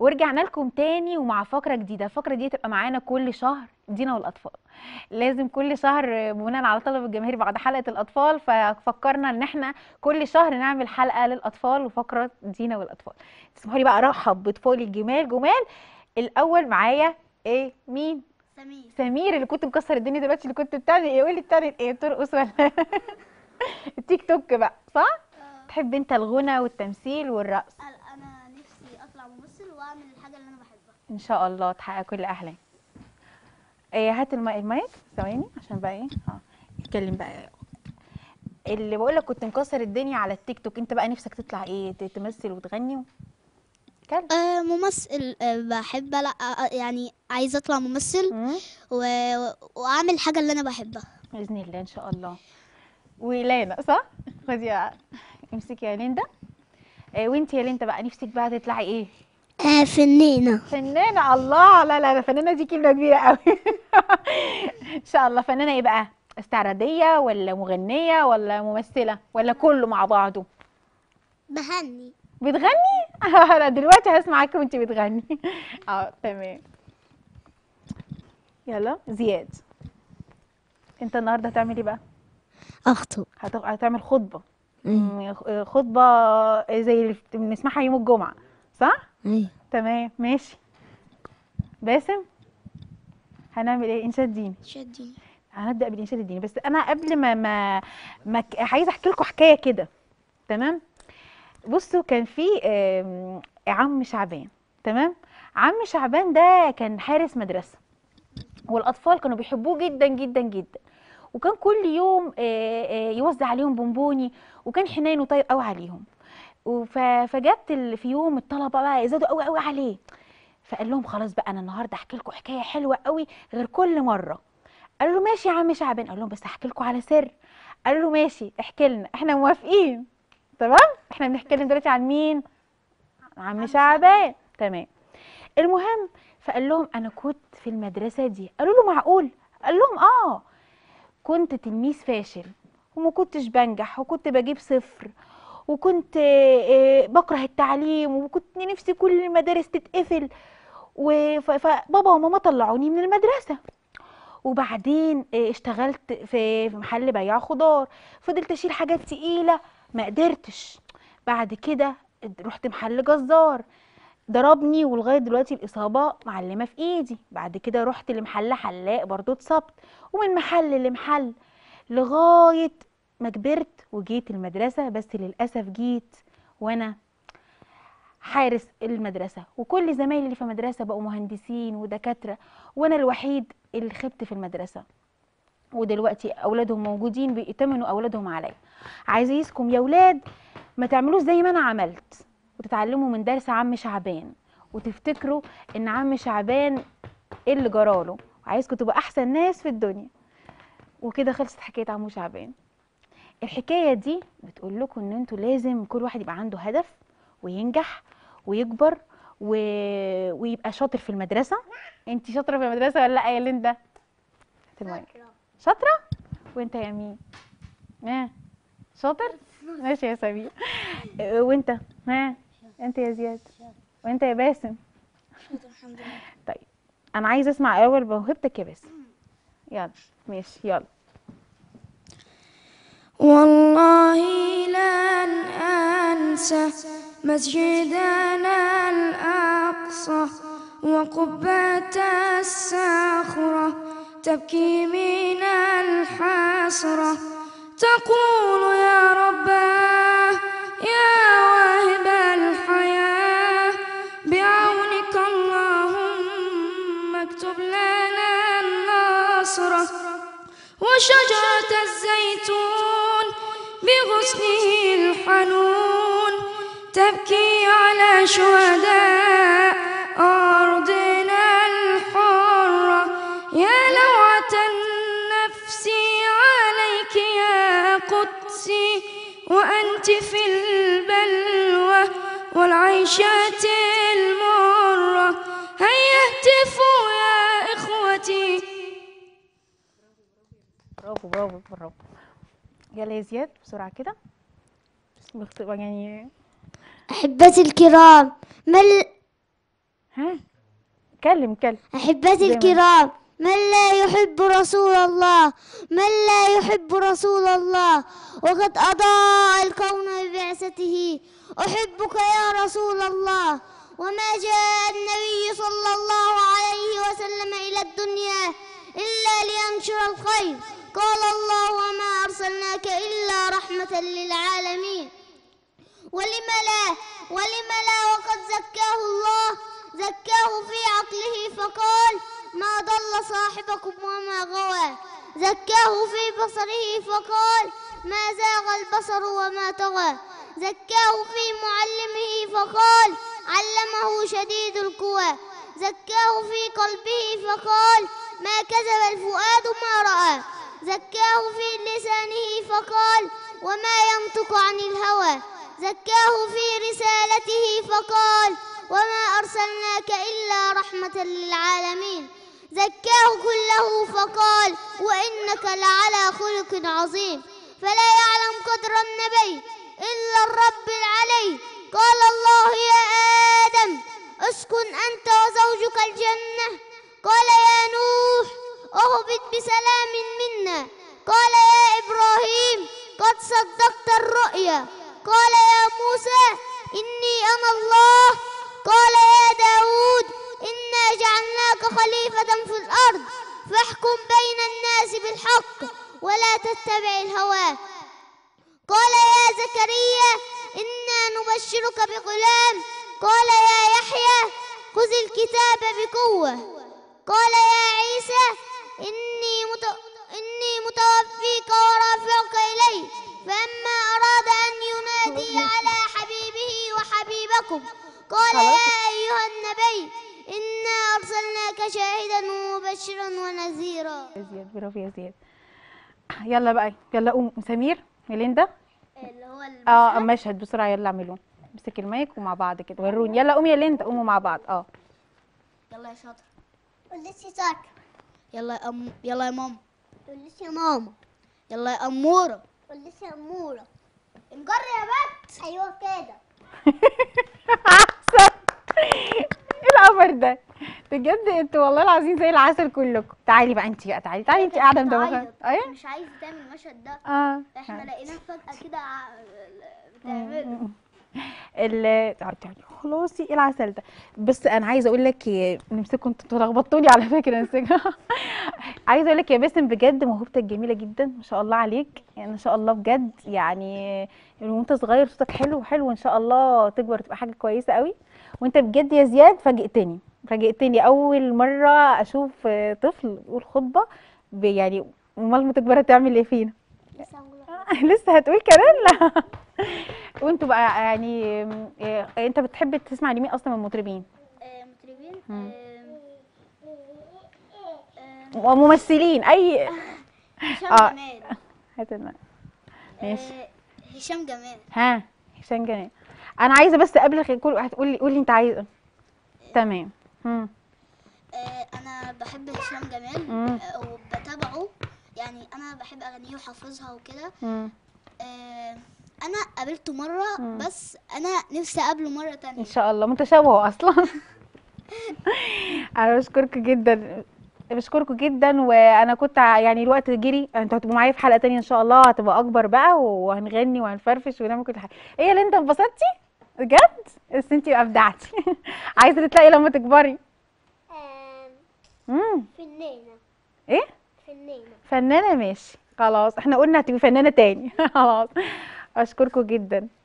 ورجعنا لكم تاني ومع فقرة جديدة الفقرة دي تبقى معانا كل شهر دينا والأطفال لازم كل شهر بناء على طلب الجماهير بعد حلقة الأطفال ففكرنا إن احنا كل شهر نعمل حلقة للأطفال وفقرة دينا والأطفال تسمحوا لي بقى أرحب بطفولي الجمال جمال الأول معايا إيه مين سمير سمير اللي كنت مكسر الدنيا دلوقتي اللي كنت بتعمل ايه قولي بتعمل ايه ترقص ولا التيك توك بقى صح تحب انت الغنى والتمثيل والرقص انا نفسي اطلع ممثل واعمل الحاجه اللي انا بحبها ان شاء الله تحقق كل احلام ايه هات المايك المايك ثواني عشان بقى ايه اه اتكلم بقى اللي بقول لك كنت مكسر الدنيا على التيك توك انت بقى نفسك تطلع ايه ت- تمثل وتغني و- اتكلم آه ممثل آه بحب لا آه يعني عايزه اطلع ممثل مم. و... واعمل الحاجه اللي انا بحبها باذن الله ان شاء الله ولانا صح خدي يا- امسكي يا ليندا إيه وانت يا ليندا بقى نفسك بقى تطلعي ايه آه فنانه فنانة الله لا لا لا فنانة دي كلمة كبيرة قوي ان شاء الله فنانة ايه بقى استعراضية ولا مغنية ولا ممثلة ولا كله مع بعضه بهني بتغني انا دلوقتي هسمعك وانت بتغني اه تمام يلا زياد انت النهارده هتعمل ايه بقى اخطب هت- هتعمل خطبة مم، خطبة زي اللي بنسمعها يوم الجمعة صح ايوه تمام ماشي باسم هنعمل ايه انشاد ديني شديني هنبدا بالانشاد الديني بس انا قبل ما ما, ما ك- عايزه احكي لكم حكايه كده تمام بصوا كان في آم، عم شعبان تمام عم شعبان ده كان حارس مدرسه والاطفال كانوا بيحبوه جدا جدا جدا وكان كل يوم آه، آه، يوزع عليهم بونبوني وكان حنين وطيب قوي عليهم وف- فجت ال- في يوم الطلبه بقى زادوا قوي قوي عليه فقال لهم خلاص بقى انا النهارده احكي لكم حكايه حلوه قوي غير كل مره قال له ماشي يا عم شعبان قال لهم بس هحكي لكم على سر قال له ماشي احكي لنا احنا موافقين تمام احنا بنتكلم دلوقتي عن مين عن عم شعبان تمام المهم فقال لهم انا كنت في المدرسه دي قالوا له معقول قال لهم اه كنت تلميذ فاشل وما كنتش بنجح وكنت بجيب صفر وكنت آه، آه، بكره التعليم وكنت نفسي كل المدارس تتقفل وف- فبابا وماما طلعوني من المدرسه وبعدين آه، اشتغلت في في محل بياع خضار فضلت اشيل حاجات تقيله ما قدرتش بعد كده رحت محل جزار ضربني ولغايه دلوقتي الاصابه معلمه في ايدي بعد كده رحت لمحل حلاق برضو اتصبت ومن محل لمحل لغايه ما كبرت وجيت المدرسه بس للاسف جيت وانا حارس المدرسه وكل زمايلي اللي في المدرسه بقوا مهندسين ودكاتره وانا الوحيد اللي خبت في المدرسه ودلوقتي اولادهم موجودين بيأتمنوا اولادهم عليا عايزيكم يا ولاد ما تعملوش زي ما انا عملت وتتعلموا من درس عم شعبان وتفتكروا ان عم شعبان ايه اللي جراله عايزكم تبقوا احسن ناس في الدنيا وكده خلصت حكايه عمو شعبان الحكايه دي بتقول لكم ان انتوا لازم كل واحد يبقى عنده هدف وينجح ويكبر و... ويبقى شاطر في المدرسه انت شاطره في المدرسه ولا لا يا ليندا هات المايك. شاطره وانت يا مين ها شاطر ماشي يا سمير اه، وانت ها انت يا زياد وانت يا باسم الحمد لله طيب انا عايزه اسمع اول موهبتك يا باسم يلا ماشي يلا والله لن أنسى مسجدنا الأقصى وقبة الصخرة تبكي من الحسرة تقول يا رباه يا واهب الحياة بعونك اللهم اكتب لنا النصر وشجرة الزيتون بغصنه الحنون تبكي على شهداء أرضنا الحرة يا لوعة النفس عليك يا قدسي وأنت في البلوى والعيشة المرة هيا اهتفوا يا إخوتي برافو برافو برافو يلا يا زياد بسرعه كده بس بخت- يعني أحبتي الكرام ما, ال... ها كلم كلم أحبتي زي ما- الكرام من لا يحب رسول الله من لا يحب رسول الله وقد أضاء الكون ببعثته أحبك يا رسول الله وما جاء النبي صلى الله عليه وسلم إلى الدنيا إلا لينشر الخير قال الله وما أرسلناك إلا رحمة للعالمين ولم لا ولم لا وقد زكاه الله زكاه في عقله فقال ما ضل صاحبكم وما غوى زكاه في بصره فقال ما زاغ البصر وما طغى زكاه في معلمه فقال علمه شديد القوى زكاه في قلبه فقال ما كذب الفؤاد ما رأى زكاه في لسانه فقال وما ينطق عن الهوى زكاه في رسالته فقال وما أرسلناك إلا رحمة للعالمين زكاه كله فقال وإنك لعلى خلق عظيم فلا يعلم قدر النبي إلا الرب العلي قال الله يا آدم اسكن أنت وزوجك الجنة قال يا نوح اهبط بسلام منا قال يا إبراهيم قد صدقت الرؤيا قال يا موسى إني أنا الله قال يا داود إنا جعلناك خليفة في الأرض فاحكم بين الناس بالحق ولا تتبع الهوى قال يا زكريا إنا نبشرك بغلام قال يا يحيى خذ الكتاب بقوة قال يا عيسى إني مت... إني متوفيك ورافعك إلي فأما أراد أن ينادي على حبيبه وحبيبكم قال يا أيها النبي إنا أرسلناك شاهدا ومبشرا ونذيرا يا زياد برافو يا زياد يلا بقى يلا قوم سمير ميليندا اللي هو اه مشهد بسرعه يلا اعملوا امسك المايك ومع بعض كده وروني يلا قومي يا ليندا قوموا مع بعض اه يلا يا شاطر قولي ساكر يلا يا أم... يلا يا ماما قولي يا ماما يلا يا أمورة قولي يا أمورة انجر يا بت أيوه كده احسن ايه القمر ده بجد انتوا والله العظيم زي العسل كلكم تعالي بقى انت بقى تعالي تعالي انت قاعده مدوخه ايه مش عايزة تعمل المشهد ده اه احنا لقيناه فجأة كده ع- بتعمله ال تعالي تعالي خلاص ايه العسل ده بس انا عايزه اقول لك إيه، نمسكوا انتوا لخبطتوني على فكره نمسكها عايزه اقول لك يا باسم بجد موهبتك جميله جدا ما شاء الله عليك يعني ما شاء الله بجد يعني من وانت صغير صوتك حلو حلو ان شاء الله تكبر تبقى حاجه كويسه قوي وانت بجد يا زياد فاجئتني فاجئتني اول مره اشوف آه، طفل يقول خطبه ب- يعني امال ما تكبر هتعمل ايه فينا لسه هتقول كمان لا وانتوا بقى يعني ام، إيه، انت بتحب تسمع لمين اصلا من المطربين مطربين مم. آم، آم، وممثلين اي هشام آه. جمال هات الماء. ماشي آه، هشام جمال ها هشام جنان انا عايزه بس قبل خ- كل واحد تقول لي قولي انت عايزه تمام مم. آه، انا بحب هشام جمال مم. آه، وبتابعه يعني انا بحب اغانيه وحافظها وكده مم. آه، انا قابلته مره مم. بس انا نفسي اقابله مره ان تانية شاء الله متشابهه اصلا انا بشكركم جدا بشكركم جدا وانا كنت ع- يعني الوقت جري انتوا هتبقوا معايا في حلقه تانية ان شاء الله هتبقى اكبر بقى وهنغني وهنفرفش ونعمل كل حاجه ايه اللي انت انبسطتي بجد بس انتي بقى ابدعتي عايزه تلاقي لما تكبري امم فنانه ايه فنانه فنانه ماشي خلاص احنا قلنا هتبقي فنانه تاني خلاص اشكركم جدا